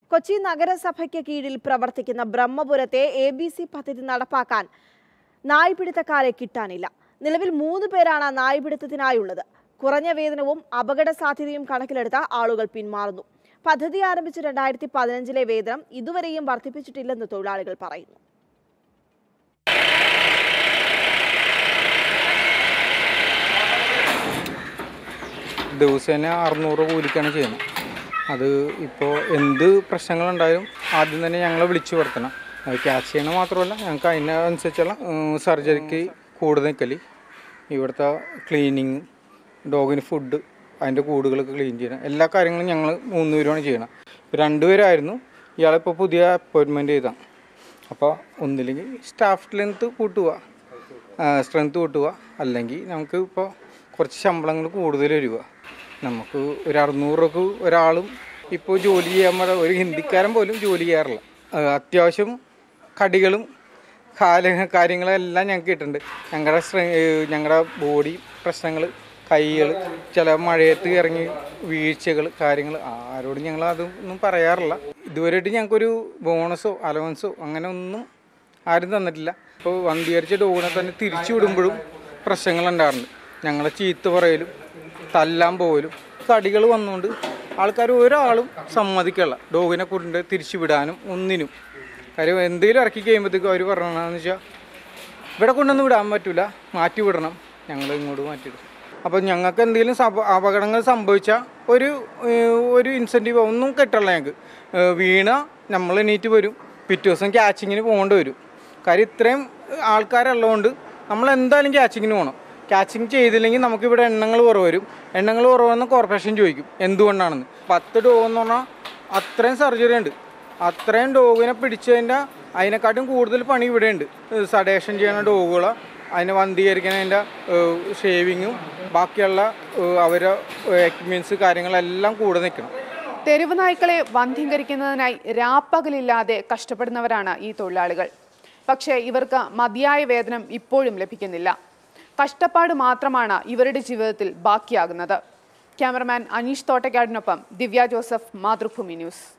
കൊച്ചി നഗരസഭയ്ക്ക് കീഴിൽ പ്രവർത്തിക്കുന്ന ബ്രഹ്മപുരത്തെ എ ബി സി പദ്ധതി നടപ്പാക്കാൻ നായ്പിടുത്തക്കാരെ കിട്ടാനില്ല നിലവിൽ മൂന്ന് പേരാണ് നായ്പിടുത്തത്തിനായുള്ളത് കുറഞ്ഞ വേതനവും അപകട സാധ്യതയും കണക്കിലെടുത്ത ആളുകൾ പിന്മാറുന്നു പദ്ധതി ആരംഭിച്ച രണ്ടായിരത്തി പതിനഞ്ചിലെ വേതനം ഇതുവരെയും വർദ്ധിപ്പിച്ചിട്ടില്ലെന്ന് തൊഴിലാളികൾ പറയുന്നു ദിവസേന അറുന്നൂറ് കൂലിക്കാണ് ചെയ്യുന്നത് അത് ഇപ്പോൾ എന്ത് പ്രശ്നങ്ങളുണ്ടായാലും ആദ്യം തന്നെ ഞങ്ങളെ വിളിച്ചു വരുത്തണം അത് ക്യാച്ച് ചെയ്യണ മാത്രമല്ല ഞങ്ങൾക്ക് അതിനനുസരിച്ചുള്ള സർജറിക്ക് കൂടുതൽ നിൽക്കൽ ഇവിടുത്തെ ക്ലീനിങ് ഡോഗിന് ഫുഡ് അതിൻ്റെ കൂടുകളൊക്കെ ക്ലീൻ ചെയ്യണം എല്ലാ കാര്യങ്ങളും ഞങ്ങൾ മൂന്ന് പേരുമാണ് ചെയ്യണം ഇപ്പോൾ രണ്ടുപേരായിരുന്നു ഇയാളിപ്പോൾ പുതിയ അപ്പോയിൻമെൻറ്റ് ചെയ്താണ് അപ്പോൾ ഒന്നില്ലെങ്കിൽ സ്റ്റാഫ് ലെങ്ത്ത് കൂട്ടുക സ്ട്രെങ്ത് കൂട്ടുക അല്ലെങ്കിൽ നമുക്ക് ഇപ്പോൾ കുറച്ച് ശമ്പളങ്ങൾ കൂടുതൽ വരിക നമുക്ക് ഒരു അറുന്നൂറ് രൂപക്ക് ഒരാളും ഇപ്പോൾ ജോലി ചെയ്യാൻ പറ ഒരു ഹിന്ദിക്കാരൻ പോലും ജോലി ചെയ്യാറില്ല ആ, അത്യാവശ്യം കടികളും കാല കാര്യങ്ങളെല്ലാം ഞങ്ങൾക്ക് കിട്ടുന്നുണ്ട് ഞങ്ങളുടെ സ്ട്രെ ഞങ്ങളുടെ ബോഡി പ്രശ്നങ്ങൾ കൈകൾ ചില മഴയത്ത് ഇറങ്ങി വീഴ്ചകൾ കാര്യങ്ങൾ ആരോടും ഞങ്ങൾ അതൊന്നും പറയാറില്ല ഇതുവരെയായിട്ട് ഞങ്ങൾക്കൊരു ബോണസോ അലവൻസോ അങ്ങനെ ഒന്നും ആരും തന്നിട്ടില്ല ഇപ്പോൾ വന്ധീകരിച്ച ഡോഗിനെ തന്നെ തിരിച്ചു വിടുമ്പോഴും പ്രശ്നങ്ങളുണ്ടാറുണ്ട് ഞങ്ങളെ ചീത്ത പറയലും തല്ലാൻ പോകലും കടികൾ വന്നുകൊണ്ട് ആൾക്കാർ ഒരാളും സമ്മതിക്കല്ല ഡോഗിനെ കൊണ്ട് തിരിച്ചു വിടാനും ഒന്നിനും കാര്യം എന്തെങ്കിലും ഇറക്കി കഴിയുമ്പോഴത്തേക്കും അവർ പറയണമെന്ന് വെച്ചാൽ ഇവിടെ കൊണ്ടൊന്നും വിടാൻ പറ്റില്ല മാറ്റി വിടണം ഞങ്ങൾ ഇങ്ങോട്ട് മാറ്റിയിടും അപ്പോൾ ഞങ്ങൾക്ക് എന്തെങ്കിലും സപ അപകടങ്ങൾ സംഭവിച്ചാൽ ഒരു ഏഹ്, ഒരു ഇൻസെൻറ്റീവ് ഒന്നും കിട്ടില്ല ഞങ്ങൾക്ക് ഏഹ്, വീണ നമ്മൾ എണീറ്റ് വരും പിറ്റേ ദിവസം ക്യാച്ചിങ്ങിന് പോകേണ്ടി വരും കാര്യം ഇത്രയും ആൾക്കാരുള്ളതുകൊണ്ട് നമ്മൾ എന്തായാലും ക്യാച്ചിങ്ങിന് പോകണം ക്യാച്ചിങ് ചെയ്തില്ലെങ്കിൽ നമുക്കിവിടെ എണ്ണങ്ങൾ കുറവ് വരും എണ്ണങ്ങൾ കുറവെന്ന് കോർപ്പറേഷൻ ചോദിക്കും എന്തുകൊണ്ടാണെന്ന് പത്ത് ഡോഗ് എന്ന് പറഞ്ഞാൽ അത്രയും സർജറി ഉണ്ട് അത്രയും ഡോഗിനെ പിടിച്ചതിൻ്റെ അതിനെക്കാട്ടും കൂടുതൽ പണി ഇവിടെ ഉണ്ട് സഡേഷൻ ചെയ്യുന്ന ഡോഗുകൾ അതിനെ വന്ധീകരിക്കുന്നതിൻ്റെ ഷേവിങ്ങും ബാക്കിയുള്ള ഏഹ്, അവരെ എക്യുപ്മെൻറ്റ്സ് കാര്യങ്ങളെല്ലാം കൂടെ നിൽക്കണം തെരുവ് നായ്ക്കളെ വന്ധ്യീകരിക്കുന്നതിനായി രാപ്പകലില്ലാതെ കഷ്ടപ്പെടുന്നവരാണ് ഈ തൊഴിലാളികൾ പക്ഷേ ഇവർക്ക് മതിയായ വേതനം ഇപ്പോഴും ലഭിക്കുന്നില്ല കഷ്ടപ്പാട് മാത്രമാണ് ഇവരുടെ ജീവിതത്തിൽ ബാക്കിയാകുന്നത് ക്യാമറമാൻ അനീഷ് തോട്ടക്കാടിനൊപ്പം ദിവ്യ ജോസഫ് മാതൃഭൂമി ന്യൂസ്